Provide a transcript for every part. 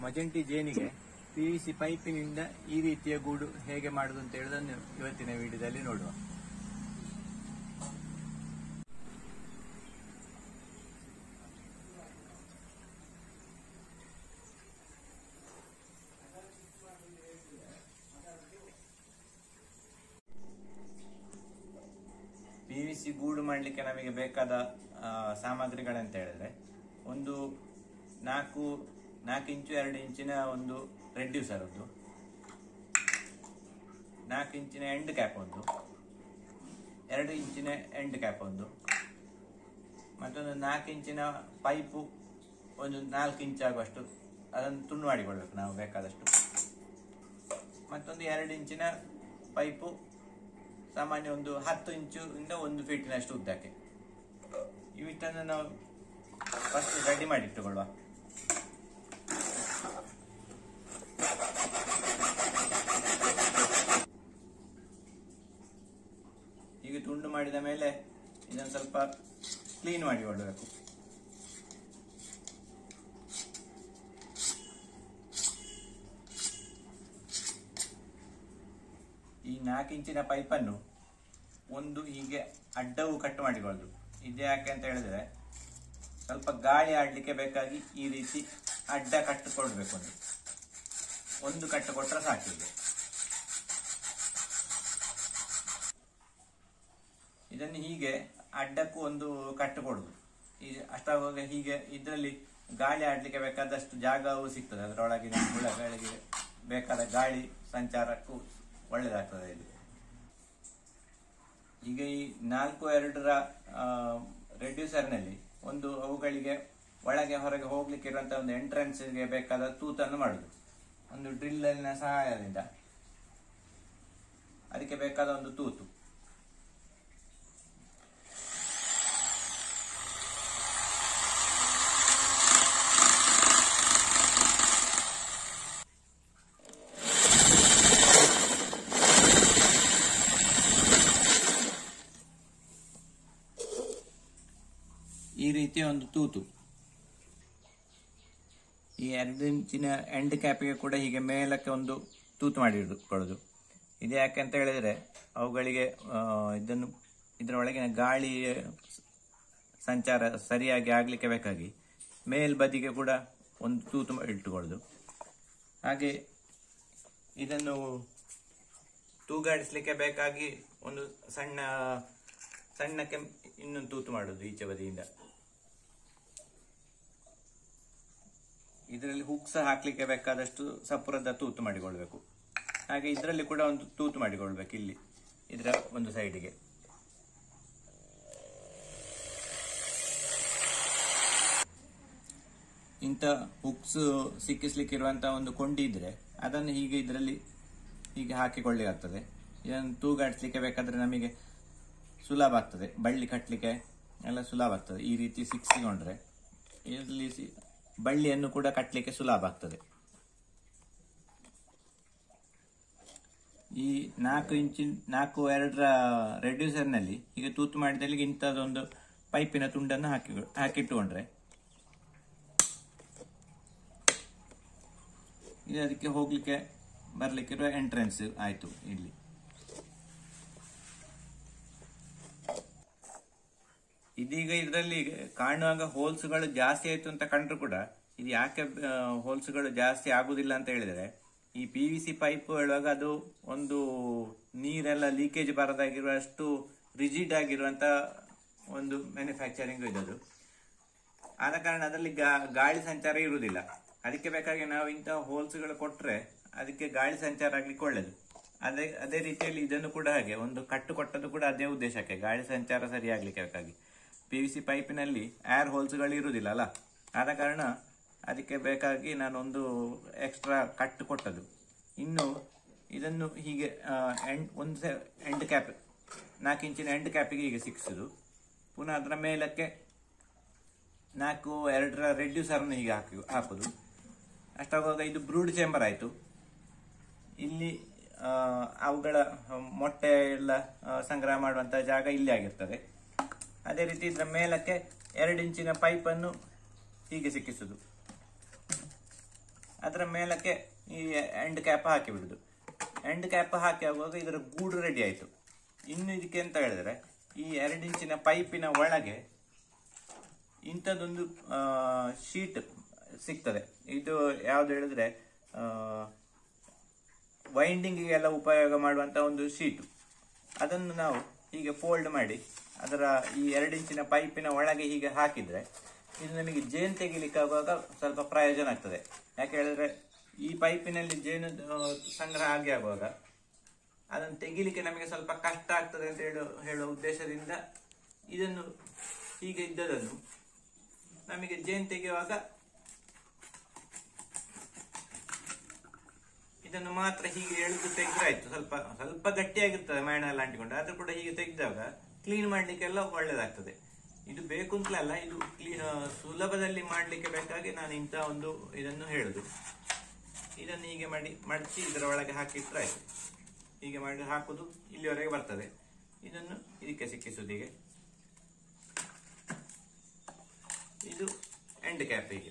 ಮಜೆಂಟಿ ಜೇನಿಗೆ P V C ಪೈಪಿನಿಂದ ಈ ರೀತಿಯ ಗೂಡು ಹೇಗೆ ಮಾಡುದು ಅಂತ ಹೇಳುವುದನ್ನು ಇವತ್ತಿನ ವಿಡಿಯೋದಲ್ಲಿ ನೋಡುವ ಪಿ ವಿ ಸಿ ಗೂಡು ಮಾಡಲಿಕ್ಕೆ ನಮಗೆ ಬೇಕಾದ ಆ, ಸಾಮಗ್ರಿಗಳಂತ ಹೇಳಿದ್ರೆ ಒಂದು ನಾಲ್ಕು ನಾಲ್ಕು ಇಂಚು ಎರಡು ಇಂಚಿನ ಒಂದು ರೆಡ್ಯೂಸರ್ ಒಂದು ನಾಲ್ಕು ಇಂಚಿನ ಎಂಡ್ ಕ್ಯಾಪ್ ಒಂದು ಎರಡು ಇಂಚಿನ ಎಂಡ್ ಕ್ಯಾಪ್ ಒಂದು ಮತ್ತೊಂದು ನಾಲ್ಕು ಇಂಚಿನ ಪೈಪು ಒಂದು ನಾಲ್ಕು ಇಂಚ್ ಆಗುವಷ್ಟು ಅದನ್ನು ತುಂಡು ಮಾಡಿಕೊಳ್ಬೇಕು ನಾವು ಬೇಕಾದಷ್ಟು ಮತ್ತೊಂದು ಎರಡು ಇಂಚಿನ ಪೈಪು ಸಾಮಾನ್ಯ ಒಂದು ಹತ್ತು ಇಂಚು ಇಂದ ಒಂದು ಫೀಟಿನಷ್ಟು ಉದ್ದಕ್ಕೆ ಇವಿಷ್ಟನ್ನು ನಾವು ಫಸ್ಟ್ ರೆಡಿ ಮಾಡಿ ಇಟ್ಟುಕೊಳ್ಳುವ ಈಗ ತುಂಡು ಮಾಡಿದ ಮೇಲೆ ಇದನ್ನು ಸ್ವಲ್ಪ ಕ್ಲೀನ್ ಮಾಡಿ ಕೊಡಬೇಕು ಈ ನಾಲ್ಕು ಇಂಚಿನ ಪೈಪನ್ನು ಒಂದು ಹೀಗೆ ಅಡ್ಡವು ಕಟ್ ಮಾಡಿಕೊಳ್ಳೋದು ಇದು ಯಾಕೆ ಅಂತ ಹೇಳಿದ್ರೆ ಸ್ವಲ್ಪ ಗಾಳಿ ಆಡ್ಲಿಕ್ಕೆ ಬೇಕಾಗಿ ಈ ರೀತಿ ಅಡ್ಡ ಕಟ್ಟು ಕೊಡ್ಬೇಕು ಒಂದು ಒಂದು ಕಟ್ಟು ಕೊಟ್ರೆ ಸಾಕಿದೆ ಇದನ್ನು ಹೀಗೆ ಅಡ್ಡಕ್ಕೂ ಒಂದು ಕಟ್ಟು ಕೊಡುದು ಈ ಅಷ್ಟಾಗುವಾಗ ಹೀಗೆ ಇದರಲ್ಲಿ ಗಾಳಿ ಆಡ್ಲಿಕ್ಕೆ ಬೇಕಾದಷ್ಟು ಜಾಗವೂ ಸಿಗ್ತದೆ ಅದರೊಳಗಿನ ಹುಳಗಳಿಗೆ ಬೇಕಾದ ಗಾಳಿ ಸಂಚಾರಕ್ಕೂ ಒಳ್ಳೆಯದಾಗ್ತದೆ ಇದು ಈಗ ಈ ನಾಲ್ಕು ಎರಡರ ರೆಡ್ಯೂಸರ್ನಲ್ಲಿ ಒಂದು ಅವುಗಳಿಗೆ ಒಳಗೆ ಹೊರಗೆ ಹೋಗ್ಲಿಕ್ಕೆ ಇರುವಂತಹ ಒಂದು ಎಂಟ್ರೆನ್ಸ್ಗೆ ಬೇಕಾದ ತೂತನ್ನು ಮಾಡುದು ಒಂದು ಡ್ರಿಲ್ಲಿನ ಸಹಾಯದಿಂದ ಅದಕ್ಕೆ ಬೇಕಾದ ಒಂದು ತೂತು ಈ ರೀತಿಯ ಒಂದು ತೂತು ಈ ಎರಡು ಇಂಚಿನ ಎಂಡ್ ಕ್ಯಾಪಿಗೆ ಕೂಡ ಹೀಗೆ ಮೇಲಕ್ಕೆ ಒಂದು ತೂತು ಮಾಡಿ ಇಟ್ಕೊಳ್ಳೋದು ಇದು ಯಾಕೆ ಅಂತ ಹೇಳಿದ್ರೆ ಅವುಗಳಿಗೆ ಆ, ಇದನ್ನು ಇದರ ಒಳಗಿನ ಗಾಳಿ ಸಂಚಾರ ಸರಿಯಾಗಿ ಆಗ್ಲಿಕ್ಕೆ ಬೇಕಾಗಿ ಮೇಲ್ಬದಿಗೆ ಕೂಡ ಒಂದು ತೂತು ಮಾಡಿ ಇಟ್ಟುಕೊಳ್ಳೋದು ಹಾಗೆ ಇದನ್ನು ತೂಗಾಡಿಸ್ಲಿಕ್ಕೆ ಬೇಕಾಗಿ ಒಂದು ಸಣ್ಣ ಸಣ್ಣಕ್ಕೆ ಇನ್ನೊಂದು ತೂತು ಮಾಡುದು ಈಚೆ ಬದಿಯಿಂದ ಇದರಲ್ಲಿ ಹುಕ್ಸ ಹಾಕ್ಲಿಕ್ಕೆ ಬೇಕಾದಷ್ಟು ಸಪುರದ ತೂತು ಮಾಡಿಕೊಳ್ಬೇಕು ಹಾಗೆ ಇದರಲ್ಲಿ ಕೂಡ ಒಂದು ತೂತು ಮಾಡಿಕೊಳ್ಬೇಕು ಇಲ್ಲಿ ಇದರ ಒಂದು ಸೈಡಿಗೆ ಇಂಥ ಹುಕ್ಸ್ ಸಿಕ್ಕಿಸ್ಲಿಕ್ಕಿರುವಂತಹ ಒಂದು ಕೊಂಡಿ ಇದ್ರೆ ಅದನ್ನು ಹೀಗೆ ಇದರಲ್ಲಿ ಹೀಗೆ ಹಾಕಿಕೊಳ್ಳಿ ಆಗ್ತದೆ ಇದನ್ನು ತೂಗಾಡಿಸ್ಲಿಕ್ಕೆ ಬೇಕಾದ್ರೆ ನಮಗೆ ಸುಲಭ ಆಗ್ತದೆ ಬಳ್ಳಿ ಕಟ್ಟಲಿಕ್ಕೆ ಎಲ್ಲ ಸುಲಭ ಆಗ್ತದೆ ಈ ರೀತಿ ಸಿಕ್ಕಿಸಿಕೊಂಡ್ರೆ ಇಲ್ಲಿ ಸಿ- ಬಳ್ಳಿಯನ್ನು ಕೂಡ ಕಟ್ಟಲಿಕ್ಕೆ ಸುಲಭ ಆಗ್ತದೆ ಈ ನಾಲ್ಕು ಇಂಚಿನ ನಾಲ್ಕು ಎರಡರ ರೆಡ್ಯೂಸರ್ನಲ್ಲಿ ಈಗ ತೂತು ಮಾಡಿದಲ್ಲಿ ಇಂಥದ್ದೊಂದು ಪೈಪಿನ ತುಂಡನ್ನು ಹಾಕಿ ಹಾಕಿಟ್ಟುಕೊಂಡ್ರೆ ಇದು ಅದಕ್ಕೆ ಹೋಗ್ಲಿಕ್ಕೆ ಬರ್ಲಿಕ್ಕಿರುವ ಎಂಟ್ರೆನ್ಸ್ ಆಯ್ತು ಇಲ್ಲಿ ಇದೀಗ ಇದರಲ್ಲಿ ಕಾಣುವಾಗ ಹೋಲ್ಸ್ಗಳು ಜಾಸ್ತಿ ಆಯ್ತು ಅಂತ ಕಂಡ್ರು ಕೂಡ ಇದು ಯಾಕೆ ಹೋಲ್ಸ್ಗಳು ಜಾಸ್ತಿ ಆಗುದಿಲ್ಲ ಅಂತ ಹೇಳಿದ್ರೆ ಈ ಪಿ ವಿ ಸಿ ಪೈಪ್ ಹೇಳುವಾಗ ಅದು ಒಂದು ನೀರೆಲ್ಲ ಲೀಕೇಜ್ ಬರದಾಗಿರುವಷ್ಟು ರಿಜಿಡ್ ಆಗಿರುವಂತ ಒಂದು ಮ್ಯಾನುಫ್ಯಾಕ್ಚರಿಂಗ್ ಇದದು ಆದ ಕಾರಣ ಅದರಲ್ಲಿ ಗಾ- ಗಾಳಿ ಸಂಚಾರ ಇರುವುದಿಲ್ಲ ಅದಕ್ಕೆ ಬೇಕಾಗಿ ನಾವು ಇಂತಹ ಹೋಲ್ಸ್ಗಳು ಕೊಟ್ರೆ ಅದಕ್ಕೆ ಗಾಳಿ ಸಂಚಾರ ಆಗ್ಲಿಕ್ಕೆ ಒಳ್ಳೇದು ಅದೇ ಅದೇ ರೀತಿಯಲ್ಲಿ ಇದನ್ನು ಕೂಡ ಹಾಗೆ ಒಂದು ಕಟ್ಟು ಕೊಟ್ಟದ್ದು ಕೂಡ ಅದೇ ಉದ್ದೇಶಕ್ಕೆ ಗಾಳಿ ಸಂಚಾರ ಸರಿಯಾಗ್ಲಿಕ್ಕೆ ಬೇಕಾಗಿ ಪಿ ವಿ ಸಿ ಪೈಪಿನಲ್ಲಿ ಏರ್ ಹೋಲ್ಸ್ಗಳು ಇರುವುದಿಲ್ಲ ಅಲ್ಲ ಆದ ಕಾರಣ ಅದಕ್ಕೆ ಬೇಕಾಗಿ ನಾನೊಂದು ಎಕ್ಸ್ಟ್ರಾ ಕಟ್ಟು ಕೊಟ್ಟದ್ದು ಇನ್ನು ಇದನ್ನು ಹೀಗೆ ಆ, ಎಂಡ್ ಒಂದು ಸೆ ಎಂಡ್ ಕ್ಯಾಪ್ ನಾಲ್ಕು ಇಂಚಿನ ಎಂಡ್ ಕ್ಯಾಪಿಗೆ ಹೀಗೆ ಸಿಕ್ಸುದು ಪುನಃ ಅದರ ಮೇಲಕ್ಕೆ ನಾಲ್ಕು ಎರಡರ ರೆಡ್ಯೂಸರ್ನ ಹೀಗೆ ಹಾಕಿ ಹಾಕುದು ಅಷ್ಟಾಗುವಾಗ ಇದು ಬ್ರೂಡ್ ಚೇಂಬರ್ ಆಯಿತು ಇಲ್ಲಿ ಆ, ಅವುಗಳ ಮೊಟ್ಟೆ ಎಲ್ಲ ಆ, ಸಂಗ್ರಹ ಮಾಡುವಂತಹ ಜಾಗ ಇಲ್ಲಿ ಆಗಿರ್ತದೆ ಅದೇ ರೀತಿ ಇದರ ಮೇಲಕ್ಕೆ ಎರಡು ಇಂಚಿನ ಪೈಪನ್ನು ಹೀಗೆ ಸಿಕ್ಕಿಸುದು ಅದರ ಮೇಲಕ್ಕೆ ಈ ಎಂಡ್ ಕ್ಯಾಪ್ ಹಾಕಿ ಬಿಡುದು ಎಂಡ್ ಕ್ಯಾಪ್ ಹಾಕಿ ಆಗುವಾಗ ಇದರ ಗೂಡು ರೆಡಿ ಆಯಿತು ಇನ್ನು ಇದಕ್ಕೆ ಅಂತ ಹೇಳಿದ್ರೆ ಈ ಎರಡು ಇಂಚಿನ ಪೈಪಿನ ಒಳಗೆ ಇಂಥದ್ದೊಂದು ಶೀಟ್ ಸಿಗ್ತದೆ ಇದು ಯಾವ್ದು ಹೇಳಿದ್ರೆ ವೈಂಡಿಂಗಿಗೆಲ್ಲ ಉಪಯೋಗ ಮಾಡುವಂತ ಒಂದು ಶೀಟು ಅದನ್ನು ನಾವು ಹೀಗೆ ಫೋಲ್ಡ್ ಮಾಡಿ ಅದರ ಈ ಎರಡು ಇಂಚಿನ ಪೈಪಿನ ಒಳಗೆ ಹೀಗೆ ಹಾಕಿದ್ರೆ ಇದು ನಮಗೆ ಜೇನು ತೆಗಿಲಿಕ್ಕೆ ಆಗುವಾಗ ಸ್ವಲ್ಪ ಪ್ರಯೋಜನ ಆಗ್ತದೆ ಯಾಕೆ ಹೇಳಿದ್ರೆ ಈ ಪೈಪಿನಲ್ಲಿ ಜೇನು ಆ, ಸಂಗ್ರಹ ಆಗಿ ಆಗುವಾಗ ಅದನ್ನು ತೆಗಿಲಿಕ್ಕೆ ನಮಗೆ ಸ್ವಲ್ಪ ಕಷ್ಟ ಆಗ್ತದೆ ಅಂತ ಹೇಳೋ ಹೇಳುವ ಉದ್ದೇಶದಿಂದ ಇದನ್ನು ಹೀಗೆ ಇದ್ದದನ್ನು ನಮಗೆ ಜೇನು ತೆಗೆಯುವಾಗ ಇದನ್ನು ಮಾತ್ರ ಹೀಗೆ ಎಳೆದು ತೆಗೆದ್ರೆ ಆಯ್ತು ಸ್ವಲ್ಪ ಸ್ವಲ್ಪ ಗಟ್ಟಿಯಾಗಿರ್ತದೆ ಮೈಣ ಎಲ್ಲ ಅಂಟಿಕೊಂಡು ಆದ್ರೂ ಕೂಡ ಹೀಗೆ ತೆಗೆದಾಗ ಕ್ಲೀನ್ ಮಾಡ್ಲಿಕ್ಕೆಲ್ಲ ಒಳ್ಳೇದಾಗ್ತದೆ ಇದು ಬೇಕು ಅಂತಲಲ್ಲ ಇದು ಕ್ಲೀನ್ ಸುಲಭದಲ್ಲಿ ಮಾಡ್ಲಿಕ್ಕೆ ಬೇಕಾಗಿ ನಾನು ಇಂಥ ಒಂದು ಇದನ್ನು ಹೇಳುದು ಇದನ್ನು ಹೀಗೆ ಮಾಡಿ ಮಡಚಿ ಇದರ ಒಳಗೆ ಹಾಕಿಟ್ರೆ ಆಯ್ತು ಹೀಗೆ ಮಾಡಿ ಹಾಕುದು ಇಲ್ಲಿವರೆಗೆ ಬರ್ತದೆ ಇದನ್ನು ಇದಕ್ಕೆ ಸಿಕ್ಕಿಸುದು ಹೀಗೆ ಇದು ಎಂಡ್ ಕ್ಯಾಪ್ ಹೀಗೆ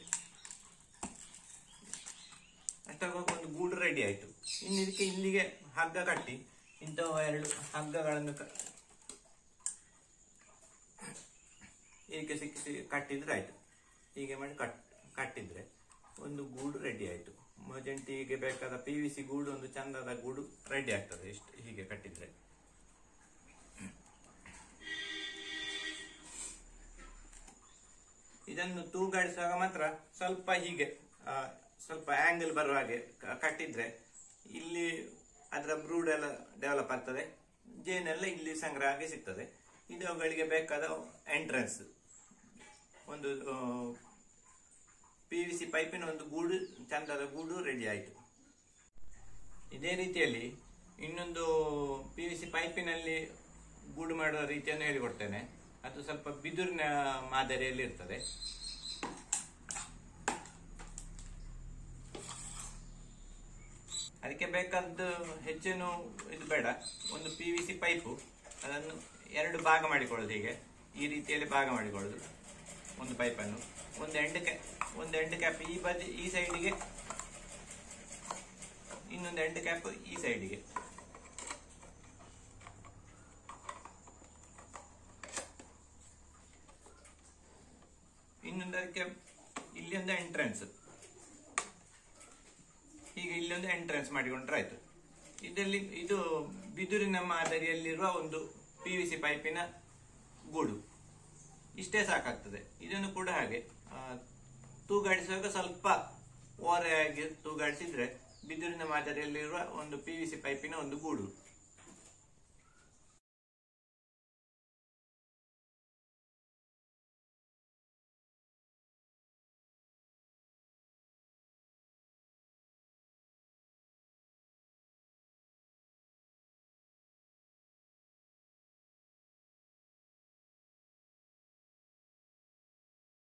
ಅಷ್ಟಾಗುವಾಗ ಒಂದು ಗೂಡು ರೆಡಿ ಆಯ್ತು ಇನ್ನು ಇದಕ್ಕೆ ಇಲ್ಲಿಗೆ ಹಗ್ಗ ಕಟ್ಟಿ ಇಂತಹ ಎರಡು ಹಗ್ಗಗಳನ್ನು ಕ- ಇದಕ್ಕೆ ಸಿಕ್ಕಿಸಿ ಕಟ್ಟಿದ್ರೆ ಆಯ್ತು ಹೀಗೆ ಮಾಡಿ ಕಟ್ ಕಟ್ಟಿದ್ರೆ ಒಂದು ಗೂಡು ರೆಡಿ ಆಯ್ತು ಮಜೆಂಟಿಗೆ ಬೇಕಾದ ಪಿ ವಿ ಸಿ ಗೂಡು ಒಂದು ಚಂದದ ಗೂಡು ರೆಡಿ ಆಗ್ತದೆ ಇಷ್ಟು ಹೀಗೆ ಕಟ್ಟಿದ್ರೆ ಇದನ್ನು ತೂಗಾಡಿಸುವಾಗ ಮಾತ್ರ ಸ್ವಲ್ಪ ಹೀಗೆ ಆ, ಸ್ವಲ್ಪ ಆಂಗಲ್ ಬರುವ ಹಾಗೆ ಕ- ಕಟ್ಟಿದ್ರೆ ಇಲ್ಲಿ ಅದರ ಬ್ರೂಡ್ ಎಲ್ಲ ಡೆವಲಪ್ ಆಗ್ತದೆ ಜೇನೆಲ್ಲ ಇಲ್ಲಿ ಸಂಗ್ರಹ ಆಗಿ ಸಿಗ್ತದೆ ಇದು ಅವುಗಳಿಗೆ ಬೇಕಾದ ಎಂಟ್ರೆನ್ಸ್ ಒಂದು ಪಿ ವಿ ಸಿ ಪೈಪಿನ ಒಂದು ಗೂಡು ಚಂದದ ಗೂಡು ರೆಡಿ ಆಯಿತು ಇದೇ ರೀತಿಯಲ್ಲಿ ಇನ್ನೊಂದು ಪಿ ವಿ ಸಿ ಪೈಪಿನಲ್ಲಿ ಗೂಡು ಮಾಡುವ ರೀತಿಯನ್ನು ಹೇಳಿಕೊಡ್ತೇನೆ ಅದು ಸ್ವಲ್ಪ ಬಿದುರಿನ ಮಾದರಿಯಲ್ಲಿ ಇರ್ತದೆ ಅದಕ್ಕೆ ಬೇಕಾದ್ದು ಹೆಚ್ಚೇನು ಇದು ಬೇಡ ಒಂದು ಪಿ ವಿ ಸಿ ಪೈಪು ಅದನ್ನು ಎರಡು ಭಾಗ ಮಾಡಿಕೊಳ್ಳೋದು ಹೀಗೆ ಈ ರೀತಿಯಲ್ಲಿ ಭಾಗ ಮಾಡಿಕೊಳ್ಳೋದು ಒಂದು ಪೈಪನ್ನು ಒಂದು ಎಂಟು ಕ್ಯಾ ಒಂದು ಎಂಟು ಕ್ಯಾಪ್ ಈ ಬದಿ ಈ ಸೈಡಿಗೆ ಇನ್ನೊಂದು ಎಂಟು ಕ್ಯಾಪ್ ಈ ಸೈಡಿಗೆ ಇನ್ನೊಂದು ಅದಕ್ಕೆ ಇಲ್ಲಿ ಒಂದು ಎಂಟ್ರೆನ್ಸ್ ಹೀಗೆ ಇಲ್ಲೊಂದು ಎಂಟ್ರೆನ್ಸ್ ಮಾಡಿಕೊಂಡ್ರೆ ಆಯ್ತು ಇದರಲ್ಲಿ ಇದು ಬಿದುರಿನ ಮಾದರಿಯಲ್ಲಿರುವ ಒಂದು ಪಿ ವಿ ಸಿ ಪೈಪಿನ ಗೂಡು ಇಷ್ಟೇ ಸಾಕಾಗ್ತದೆ ಇದನ್ನು ಕೂಡ ಹಾಗೆ ಆ, ತೂಗಾಡಿಸುವಾಗ ಸ್ವಲ್ಪ ಓರೆಯಾಗಿ ತೂಗಾಡಿಸಿದ್ರೆ ಬಿದುರಿನ ಮಾದರಿಯಲ್ಲಿರುವ ಒಂದು ಪಿ ವಿ ಸಿ ಪೈಪಿನ ಒಂದು ಗೂಡು